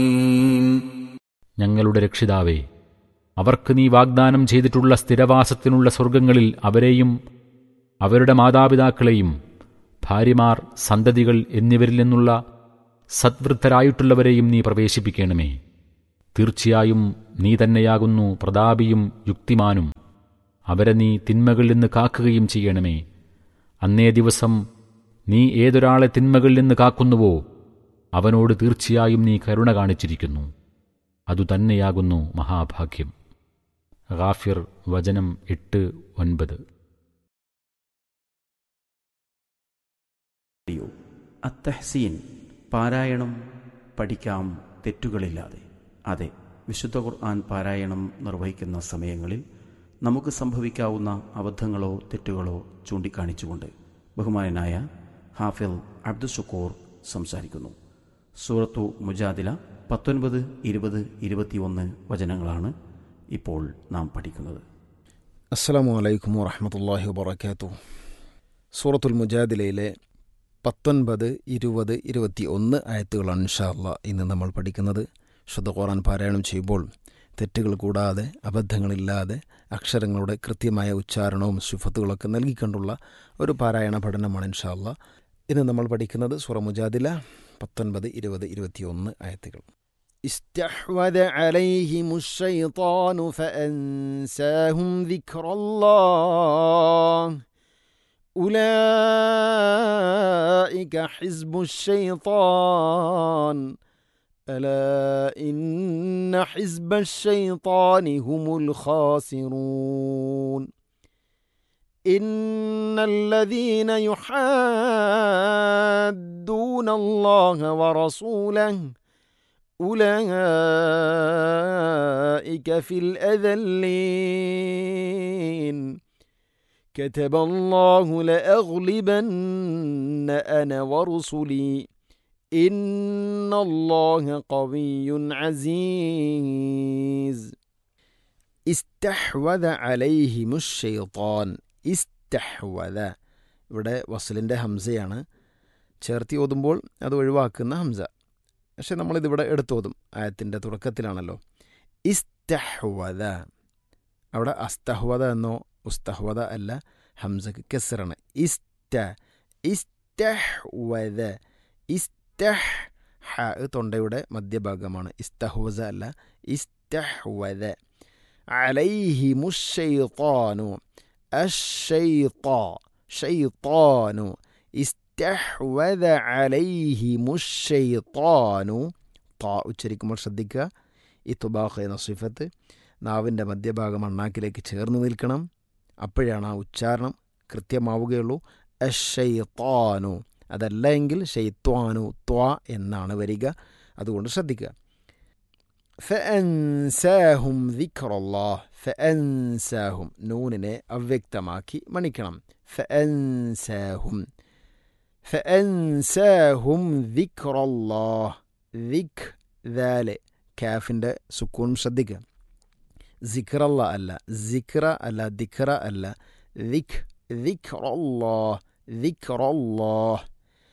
ഞങ്ങളുടെ രക്ഷിതാവേ അവർക്ക് നീ വാഗ്ദാനം ചെയ്തിട്ടുള്ള സ്ഥിരവാസത്തിനുള്ള സ്വർഗങ്ങളിൽ അവരെയും അവരുടെ മാതാപിതാക്കളെയും ഭാര്യമാർ സന്തതികൾ എന്നിവരിൽ നിന്നുള്ള സദ്വൃദ്ധരായിട്ടുള്ളവരെയും നീ പ്രവേശിപ്പിക്കണമേ തീർച്ചയായും നീ തന്നെയാകുന്നു പ്രതാപിയും യുക്തിമാനും അവരെ നീ തിന്മകളിൽ നിന്ന് കാക്കുകയും ചെയ്യണമേ അന്നേ ദിവസം നീ ഏതൊരാളെ തിന്മകളിൽ നിന്ന് കാക്കുന്നുവോ അവനോട് തീർച്ചയായും നീ കരുണ കാണിച്ചിരിക്കുന്നു അതുതന്നെയാകുന്നു മഹാഭാഗ്യം ഗാഫിർ വചനം എട്ട് ഒൻപത് അറിയൂ അത്തഹ്സീൻ പാരായണം പഠിക്കാം തെറ്റുകളില്ലാതെ അതെ വിശുദ്ധ ഖുർആൻ പാരായണം നിർവഹിക്കുന്ന സമയങ്ങളിൽ നമുക്ക് സംഭവിക്കാവുന്ന അബദ്ധങ്ങളോ തെറ്റുകളോ ചൂണ്ടിക്കാണിച്ചുകൊണ്ട് ബഹുമാനനായ ഹാഫിൽ അബ്ദുഷക്കൂർ സംസാരിക്കുന്നു സൂറത്തു മുജാദില പത്തൊൻപത് ഇരുപത് ഇരുപത്തിയൊന്ന് വചനങ്ങളാണ് ഇപ്പോൾ നാം പഠിക്കുന്നത് അസ്സലാമു അലൈക്കും വറഹമത്തല്ലാഹി വബർക്കാത്തു സൂറത്തുൽ മുജാദിലയിലെ പത്തൊൻപത് ഇരുപത് ഇരുപത്തി ഒന്ന് ആയത്തുകളാണ് ഇൻഷാല്ല ഇന്ന് നമ്മൾ പഠിക്കുന്നത് ശുദ്ധ ഖുറാൻ പാരായണം ചെയ്യുമ്പോൾ തെറ്റുകൾ കൂടാതെ അബദ്ധങ്ങളില്ലാതെ അക്ഷരങ്ങളുടെ കൃത്യമായ ഉച്ചാരണവും ശുഫത്തുകളൊക്കെ നൽകിക്കൊണ്ടുള്ള ഒരു പാരായണ പഠനമാണ് ഇൻഷാല്ല ഇന്ന് നമ്മൾ പഠിക്കുന്നത് സൂറ മുജാദില പത്തൊൻപത് ഇരുപത് ഇരുപത്തിയൊന്ന് ആയത്തുകൾ استحوذ عليهم الشيطان فأنساهم ذكر الله أولئك حزب الشيطان ألا إن حزب الشيطان هم الخاسرون إن الذين يحادون الله ورسوله أولئك في الأذلين كتب الله لأغلبن أنا ورسلي إن الله قوي عزيز استحوذ عليهم الشيطان استحوذ ഇവിടെ വസലിൻ്റെ ഹംസയാണ് ചേർത്തി ഓതുമ്പോൾ അത് ഒഴിവാക്കുന്ന ഹംസ പക്ഷെ നമ്മളിതിവിടെ എടുത്തോതും ആയത്തിൻ്റെ തുടക്കത്തിലാണല്ലോ ഇസ്തഹ്വദ അവിടെ അസ്തഹ്വദ എന്നോ ഉസ്തഹ്വദ അല്ല ഹംസക്ക് കെസറാണ് ഇസ്ത ഇസ്തഹ്വദ ഇസ്തഹ് ഹ തൊണ്ടയുടെ മധ്യഭാഗമാണ് ഇസ്തഹ്വസ അല്ല ഇസ്തഹ്വദ അലൈഹിമുഷൈത്താനു അഷൈത്താ ഷൈത്താനു ഇസ്തഹ്വദ അലൈഹിമുഷൈത്താനു താ ഉച്ചരിക്കുമ്പോൾ ശ്രദ്ധിക്കുക ഈ തുബാഖ് എന്ന സിഫത്ത് നാവിൻ്റെ മധ്യഭാഗം അണ്ണാക്കിലേക്ക് ചേർന്ന് നിൽക്കണം അപ്പോഴാണ് ആ ഉച്ചാരണം കൃത്യമാവുകയുള്ളൂ അഷൈത്താനു അതല്ല എങ്കിൽ ഷെയ്ത്വാനു ത്വാ എന്നാണ് വരിക അതുകൊണ്ട് ശ്രദ്ധിക്കുക ഫഅൻസാഹും ദിക്റല്ലാഹ് ഫഅൻസാഹും നൂനിനെ അവ്യക്തമാക്കി മണിക്കണം ഫഅൻസാഹും ഫഅൻസാഹും ദിക്റല്ലാഹ് ദിക് ദാല് കാഫിൻ്റെ സുക്കൂൺ ശ്രദ്ധിക്കുക സിഖറല്ല അല്ല സിഖ്റ അല്ല ദിഖ്റ അല്ല ദിഖ് ദിക്റല്ലാഹ് ദിക്റല്ലാഹ്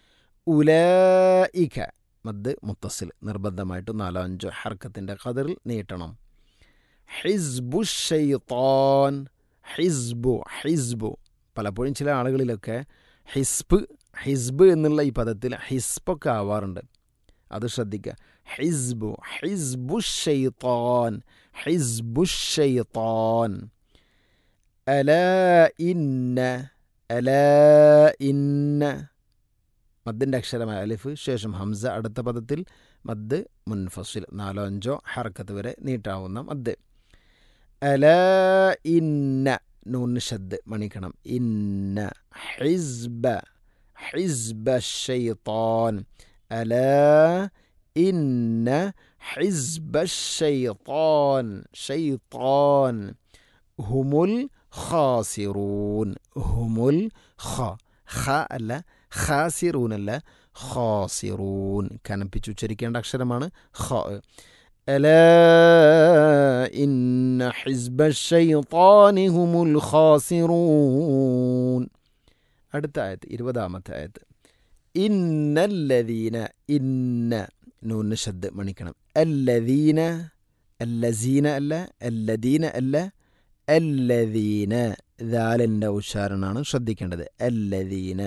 ഉലായിക മദ് മുത്തസിൽ നിർബന്ധമായിട്ട് നാലോ അഞ്ചോ ഹർക്കത്തിൻ്റെ കതിറിൽ നീട്ടണം ഹിസ്ബു ഷെയ്ത്താൻ ഹിസ്ബു ഹിസ്ബു പലപ്പോഴും ചില ആളുകളിലൊക്കെ ഹിസ്ബ് ഹിസ്ബ് എന്നുള്ള ഈ പദത്തിൽ ഹിസ്ബൊക്കെ ആവാറുണ്ട് അത് ശ്രദ്ധിക്കുക ഹിസ്ബു ഹിസ്ബു ഷെയ്ത്താൻ ഹിസ്ബു ഷെയ്ത്താൻ അല ഇന്ന അല ഇന്ന മദ്ദിൻ്റെ അക്ഷരമായ അലിഫ് ശേഷം ഹംസ അടുത്ത പദത്തിൽ മദ് മുൻഫസിൽ നാലോ അഞ്ചോ ഹർക്കത്ത് വരെ നീട്ടാവുന്ന മദ് അല ഇന്ന നൂൻ ഷദ് മണിക്കണം ഇന്ന ഹിസ്ബ ഹിസ്ബ ഷെയ്ത്താൻ അല ഇന്ന ഹിസ്ബ ഷെയ്ത്താൻ ഷെയ്ത്താൻ ഹുമുൽ ഖാസിറൂൻ ഹുമുൽ ഖ ഖ അല്ല ഖാസിറൂൻ അല്ല ഖാസിറൂൻ കനപ്പിച്ച് ഉച്ചരിക്കേണ്ട അക്ഷരമാണ് ഖ ألا إن حزب الشيطان هم الخاسرون അടുത്ത ആയത്ത് ഇരുപതാമത്തെ ആയത്ത് ഇന്നല്ലദീന ഇന്ന നൂന് ഷദ് മണിക്കണം അല്ലദീന അല്ലസീന അല്ല അല്ലദീന അല്ല അല്ലദീന ദാലിൻ്റെ ഉച്ചാരണമാണ് ശ്രദ്ധിക്കേണ്ടത് അല്ലദീന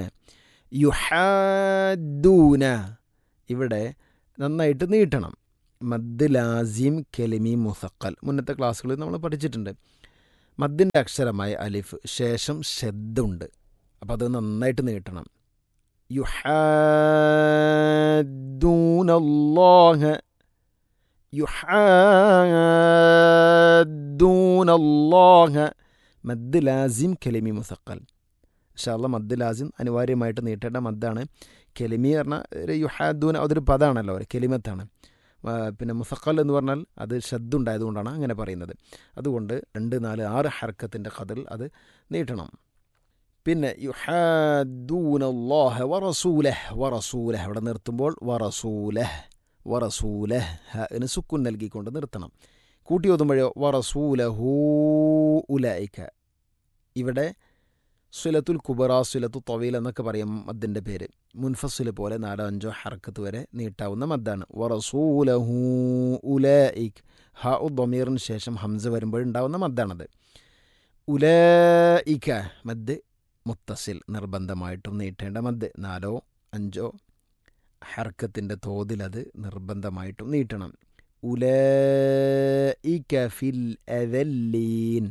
യുഹാദൂന ഇവിടെ നന്നായിട്ട് നീട്ടണം മദ് ലാസിം കെലിമി മുസക്കൽ മുന്നത്തെ ക്ലാസ്സുകളിൽ നമ്മൾ പഠിച്ചിട്ടുണ്ട് മദ്ദിൻ്റെ അക്ഷരമായ അലിഫ് ശേഷം ഷെദ്ദുണ്ട് അപ്പോൾ അത് നന്നായിട്ട് നീട്ടണം യുഹാദൂനല്ലാഹ യുഹാദൂനല്ലാഹ മദ് ലാസിം കെലിമി മുസക്കൽ ഇൻഷാല്ല മദ് ലാസിം അനിവാര്യമായിട്ട് നീട്ടേണ്ട മദ്ദാണ് കെലിമി പറഞ്ഞാൽ ഒരു യുഹാദൂൻ അതൊരു പദമാണല്ലോ ഒരു കെലിമത്താണ് ആ, പിന്നെ മുസക്കൽ എന്ന് പറഞ്ഞാൽ അത് ഷദ്ദുണ്ടായതുകൊണ്ടാണ് അങ്ങനെ പറയുന്നത് അതുകൊണ്ട് രണ്ട് നാല് ആറ് ഹർക്കത്തിൻ്റെ കതിൽ അത് നീട്ടണം പിന്നെ യുഹാദൂനല്ലാഹ വറസൂലഹ് വറസൂലഹ് അവിടെ നിർത്തുമ്പോൾ വറസൂലഹ് വറസൂലഹ് ഹന് സുക്കുൻ നൽകിക്കൊണ്ട് നിർത്തണം കൂട്ടി ഓതുമ്പോഴോ വറസൂലഹൂ ഉലൈക്ക ഇവിടെ സുലത്തുൽ കുബറ സുലത്തു തൊവീൽ എന്നൊക്കെ പറയും മദ്ദിൻ്റെ പേര് മുൻഫസുൽ പോലെ നാലോ അഞ്ചോ ഹർക്കത്ത് വരെ നീട്ടാവുന്ന മദ്ദാണ് വറസൂലഹൂ ഉലൈക് ഹ ഉ ദൊമീറിന് ശേഷം ഹംസ വരുമ്പോഴുണ്ടാവുന്ന മദ്ദാണത് ഉലൈക മദ് മുത്തസിൽ നിർബന്ധമായിട്ടും നീട്ടേണ്ട മദ് നാലോ അഞ്ചോ ഹർക്കത്തിൻ്റെ തോതിലത് നിർബന്ധമായിട്ടും നീട്ടണം ഉലൈക ഫിൽ അദല്ലീൻ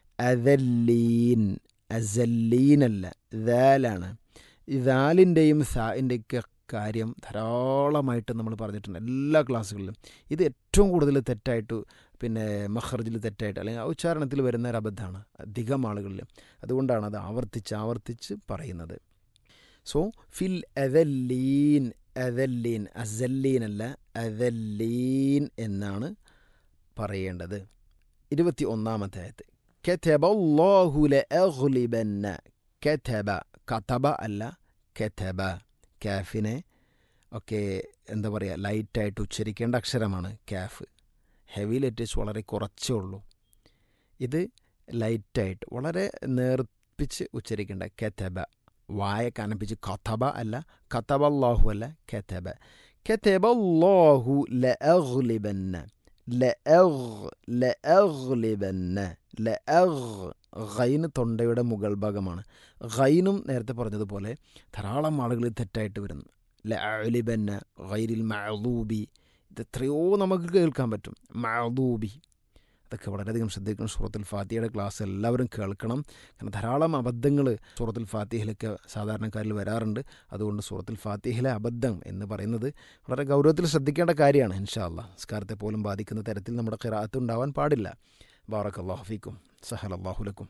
അദല്ലീൻ അസല്ലീനല്ല ദാലാണ് ഈ ദാലിൻ്റെയും സാഇൻ്റെയൊക്കെ കാര്യം ധാരാളമായിട്ട് നമ്മൾ പറഞ്ഞിട്ടുണ്ട് എല്ലാ ക്ലാസ്സുകളിലും ഇത് ഏറ്റവും കൂടുതൽ തെറ്റായിട്ട് പിന്നെ മഹർജിൽ തെറ്റായിട്ട് അല്ലെങ്കിൽ ആ ഉച്ചാരണത്തിൽ വരുന്ന ഒരു അബദ്ധമാണ് അധികം ആളുകളിൽ അതുകൊണ്ടാണ് അത് ആവർത്തിച്ച് ആവർത്തിച്ച് പറയുന്നത് സോ ഫിൽ അദല്ലീൻ അദല്ലീൻ അസല്ലീൻ അല്ല അദല്ലീൻ എന്നാണ് പറയേണ്ടത് ഇരുപത്തി ഒന്നാമത്തെ ആയത്ത് كتب الله لأغلبن كتب കതബ അല്ല കെതബ കാഫിനെ ഒക്കെ എന്താ പറയുക ലൈറ്റായിട്ട് ഉച്ചരിക്കേണ്ട അക്ഷരമാണ് കാഫ് ഹെവി ലെറ്റേഴ്സ് വളരെ കുറച്ചേ ഉള്ളൂ ഇത് ലൈറ്റായിട്ട് വളരെ നേർപ്പിച്ച് ഉച്ചരിക്കേണ്ട കെതബ വായ കനപ്പിച്ച് കഥബ അല്ല കഥബ അള്ളാഹു അല്ല കെതബ കെതബ അള്ളാഹു ലഅഗ്ലിബന്ന ലഅഗ് ലഅഗ്ലിബന്ന ലഅഗ് ഗൈന് തൊണ്ടയുടെ മുകൾ ഭാഗമാണ് ഗൈനും നേരത്തെ പറഞ്ഞതുപോലെ ധാരാളം ആളുകൾ തെറ്റായിട്ട് വരുന്നു ലഅലിബന്ന ഗൈരിൽ മഅദൂബി ഇത് എത്രയോ നമുക്ക് കേൾക്കാൻ പറ്റും മഅദൂബി അതൊക്കെ വളരെയധികം ശ്രദ്ധിക്കണം സൂറത്തുൽ ഫാത്തിഹയുടെ ക്ലാസ് എല്ലാവരും കേൾക്കണം കാരണം ധാരാളം അബദ്ധങ്ങൾ സൂറത്തുൽ ഫാത്തിഹയിലൊക്കെ സാധാരണക്കാരിൽ വരാറുണ്ട് അതുകൊണ്ട് സൂറത്തുൽ ഫാത്തിഹയിലെ അബദ്ധം എന്ന് പറയുന്നത് വളരെ ഗൗരവത്തിൽ ശ്രദ്ധിക്കേണ്ട കാര്യമാണ് ഇൻഷാ അല്ലാ സ്കാരത്തെ പോലും ബാധിക്കുന്ന തരത്തിൽ നമ്മുടെ ഖിറാഅത്ത് ഉണ്ടാവാൻ പാടില്ല ബാറക് അള്ളാഹു ഫീക്കും സഹൽ അള്ളാഹു ലക്കും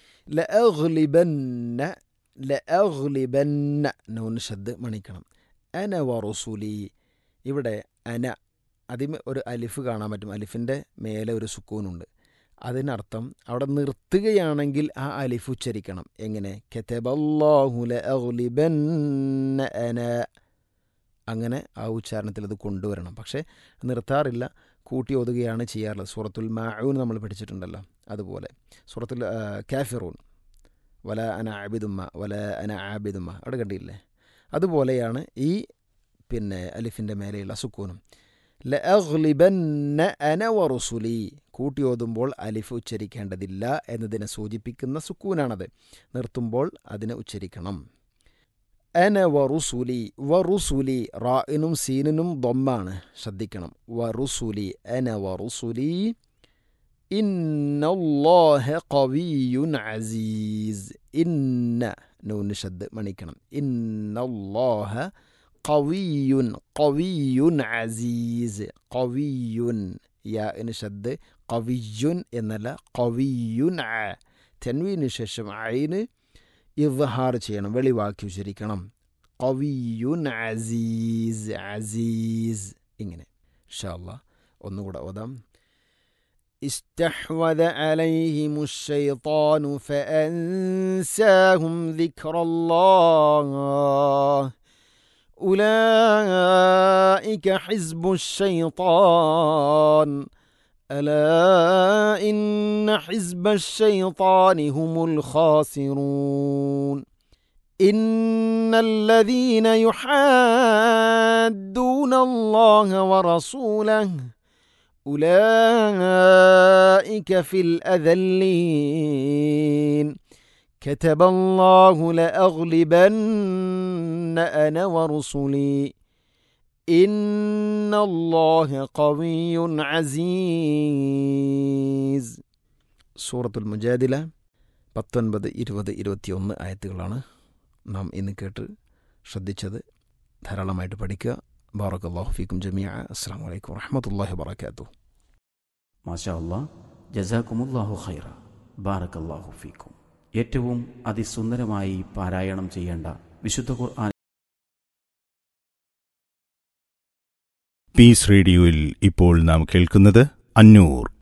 ലഅഗ്ലിബന്ന ലഅഗ്ലിബന്ന നൂൻ ഷദ് മണിക്കണം അന വറുസുലി ഇവിടെ അന അതിന് ഒരു അലിഫ് കാണാൻ പറ്റും അലിഫിൻ്റെ മേലെ ഒരു സുക്കൂനുണ്ട് അതിനർത്ഥം അവിടെ നിർത്തുകയാണെങ്കിൽ ആ അലിഫ് ഉച്ചരിക്കണം എങ്ങനെ കെത്തബല്ലാഹു ലഅഗ്ലിബന്ന അന അങ്ങനെ ആ ഉച്ചാരണത്തിൽ അത് കൊണ്ടുവരണം പക്ഷേ നിർത്താറില്ല കൂട്ടി ഒതുകയാണ് ചെയ്യാറുള്ളത് സൂറത്തുൽ മാഊൻ നമ്മൾ പഠിച്ചിട്ടുണ്ടല്ലോ അതുപോലെ സൂറത്തുൽ ആ, കാഫിറൂൻ വല അന ആബിദുമ്മ വല അന ആബിദുമ്മ അവിടെ കണ്ടില്ലേ അതുപോലെയാണ് ഈ പിന്നെ അലിഫിൻ്റെ മേലെയുള്ള സുക്കൂനും ലഅഗ്ലിബന്ന അന വറുസുലി കൂട്ടി ഓതുമ്പോൾ അലിഫ് ഉച്ചരിക്കേണ്ടതില്ല എന്നതിനെ സൂചിപ്പിക്കുന്ന സുക്കൂനാണത് നിർത്തുമ്പോൾ അതിനെ ഉച്ചരിക്കണം അന വറുസുലി വറുസുലി റാഇനും സീനിനും ദൊമ്മാണ് ശ്രദ്ധിക്കണം വറുസുലി അന വറുസുലി ഇന്നല്ലാഹ ഖവിയുൻ അസീസ് ഇന്ന നൂന് ഷദ് മണിക്കണം ഇന്നല്ലാഹ ഖവിയുൻ ഖവിയുൻ അസീസ് ഖവിയുൻ യാ ഇന് ഷദ് ഖവിയുൻ എന്നല്ല ഖവിയുൻ അ തെൻവീന് ശേഷം ഐന് ഇദ്ഹാർ ചെയ്യണം വെളിവാക്കി ഉച്ചരിക്കണം ഖവിയുൻ അസീസ് അസീസ് ഇങ്ങനെ ഇൻഷാ അല്ലാ ഒന്നുകൂടെ ഓതാം استحوذ عليهم الشيطان فأنساهم ذكر الله أولئك حزب الشيطان ألا إن حزب الشيطان هم الخاسرون إن الذين يحادون الله ورسوله أولئك في الأذلين كتب الله لأغلبن أنا ورسلي إن الله قوي عزيز സൂറത്തുൽ മുജാദില പത്തൊൻപത് ഇരുപത് ഇരുപത്തിയൊന്ന് ആയത്തുകളാണ് നാം ഇന്ന് കേട്ട് ശ്രദ്ധിച്ചത് ധാരാളമായിട്ട് പഠിക്കുക ബാറക്കല്ലാഹു ഫീക്കും ജമിയ അസ്സാം വലൈക്കും വറഹമത്തല്ലാഹി വബർക്കാത്തു മാഷാ അല്ലാ ജസാക്കുമുല്ലാഹു ഖൈറ ബാറക്കല്ലാഹു ഫീക്കും ഏറ്റവും അതിസുന്ദരമായി പാരായണം ചെയ്യേണ്ട വിശുദ്ധ ഖുർആൻ പീസ് റേഡിയോയിൽ ഇപ്പോൾ നാം കേൾക്കുന്നത് അന്നൂർ